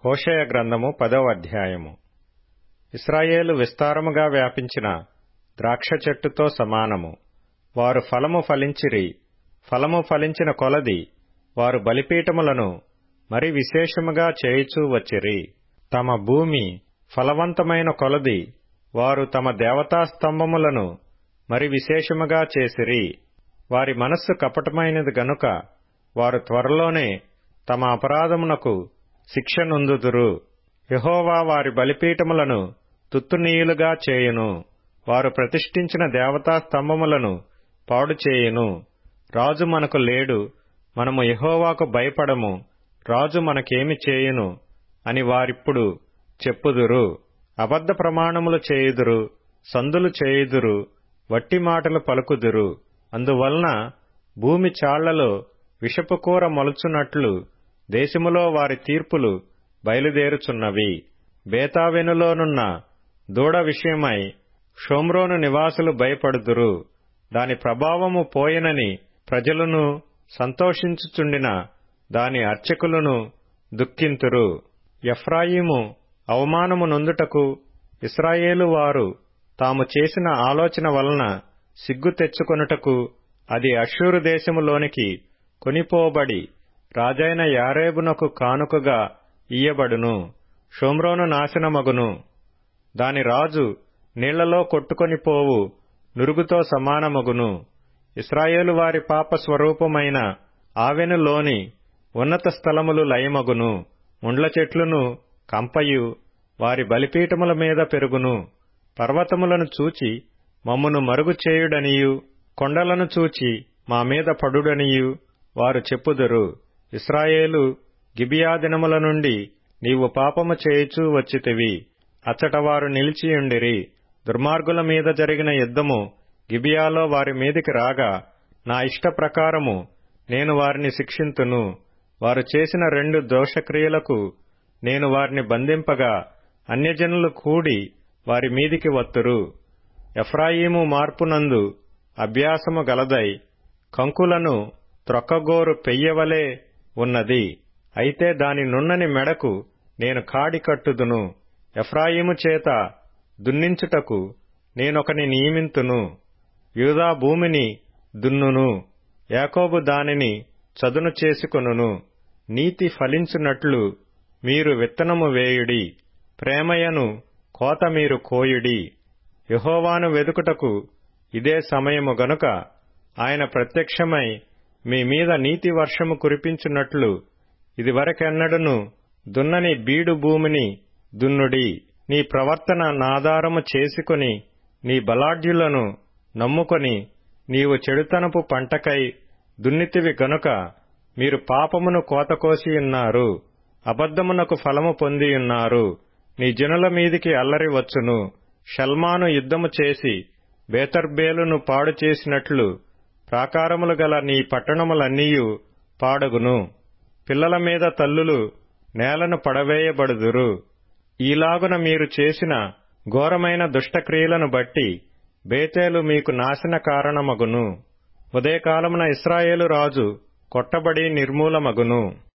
హోషేయ గ్రంథము పదవ అధ్యాయము ఇస్రాయేలు విస్తారముగా వ్యాపించిన ద్రాక్ష చెట్టుతో సమానము వారు ఫలము ఫలించిరి ఫలము ఫలించిన కొలది వారు బలిపీఠములను మరి విశేషముగా చేయుచూ వచ్చిరి తమ భూమి ఫలవంతమైన కొలది వారు తమ దేవతా స్తంభములను మరి విశేషముగా చేసిరి వారి మనస్సు కపటమైనది గనుక వారు త్వరలోనే తమ అపరాధమునకు శిక్ష నొందుదురు యహోవా వారి బలిపీఠములను తుత్తునీయులుగా చేయును వారు ప్రతిష్ఠించిన దేవతా స్తంభములను పాడు చేయును రాజు మనకు లేడు మనము యహోవాకు భయపడము రాజు మనకేమి చేయును అని వారిప్పుడు చెప్పుదురు అబద్ధ ప్రమాణములు చేయుదురు సందులు చేయుదురు వట్టి మాటలు పలుకుదురు అందువలన భూమి చాళ్లలో విషపుకూర మొలుచున్నట్లు దేశములో వారి తీర్పులు బయలుదేరుచున్నవి బేతావెనులోనున్న దూడ విషయమై షోమ్రోను నివాసులు భయపడుదురు దాని ప్రభావము పోయినని ప్రజలను సంతోషించుచుండిన దాని అర్చకులను దుఃఖింతురు ఎఫ్రాయిము అవమానము నొందుటకు ఇస్రాయేలు వారు తాము చేసిన ఆలోచన వలన సిగ్గు తెచ్చుకొనుటకు అది అషూరు దేశములోనికి కొనిపోబడి రాజైన యారేబునకు కానుకగా ఇయ్యబడును షోమ్రోను నాశనమగును దాని రాజు నీళ్లలో కొట్టుకొని పోవు నురుగుతో సమానమగును ఇస్రాయేలు వారి పాప స్వరూపమైన ఆవెనులోని ఉన్నత స్థలములు లయమగును ముండ్ల చెట్లును కంపయు వారి బలిపీఠముల మీద పెరుగును పర్వతములను చూచి మమ్మును మరుగు చేయుడనియు కొండలను చూచి మా మీద పడుడనియు వారు చెప్పుదురు ఇస్రాయేలు గిబియా దినముల నుండి నీవు పాపము చేయుచూ వచ్చితివి అచ్చట వారు నిలిచియుండిరి దుర్మార్గుల మీద జరిగిన యుద్ధము గిబియాలో వారి మీదికి రాగా నా ఇష్ట ప్రకారము నేను వారిని శిక్షింతును వారు చేసిన రెండు దోషక్రియలకు నేను వారిని బంధింపగా అన్యజనులు కూడి వారి మీదికి వత్తురు ఎఫ్రాయిము మార్పునందు అభ్యాసము గలదై కంకులను త్రొక్కగోరు పెయ్యవలే ఉన్నది అయితే దాని నున్నని మెడకు నేను కాడి కట్టుదును ఎఫ్రాయిము చేత దున్నించుటకు నేనొకని నియమింతును యూదా భూమిని దున్నును యాకోబు దానిని చదును చేసుకొనును నీతి ఫలించునట్లు మీరు విత్తనము వేయుడి ప్రేమయను కోత మీరు కోయుడి యహోవాను వెదుకుటకు ఇదే సమయము గనుక ఆయన ప్రత్యక్షమై మీ మీద నీతి వర్షము కురిపించున్నట్లు ఇదివరకెన్నడను దున్నని బీడు భూమిని దున్నుడి నీ ప్రవర్తన నాధారము చేసుకుని నీ బలాఢ్యులను నమ్ముకొని నీవు చెడుతనపు పంటకై దున్నితివి గనుక మీరు పాపమును కోతకోసియున్నారు అబద్ధమునకు ఫలము పొందియున్నారు నీ జనుల మీదికి అల్లరి వచ్చును షల్మాను యుద్ధము చేసి బేతర్బేలును పాడు చేసినట్లు ప్రాకారములు గల నీ పట్టణములన్నీయు పాడగును పిల్లల మీద తల్లులు నేలను పడవేయబడుదురు ఈలాగున మీరు చేసిన ఘోరమైన దుష్టక్రియలను బట్టి బేతేలు మీకు నాశన కారణమగును ఉదయకాలమున ఇస్రాయేలు రాజు కొట్టబడి నిర్మూలమగును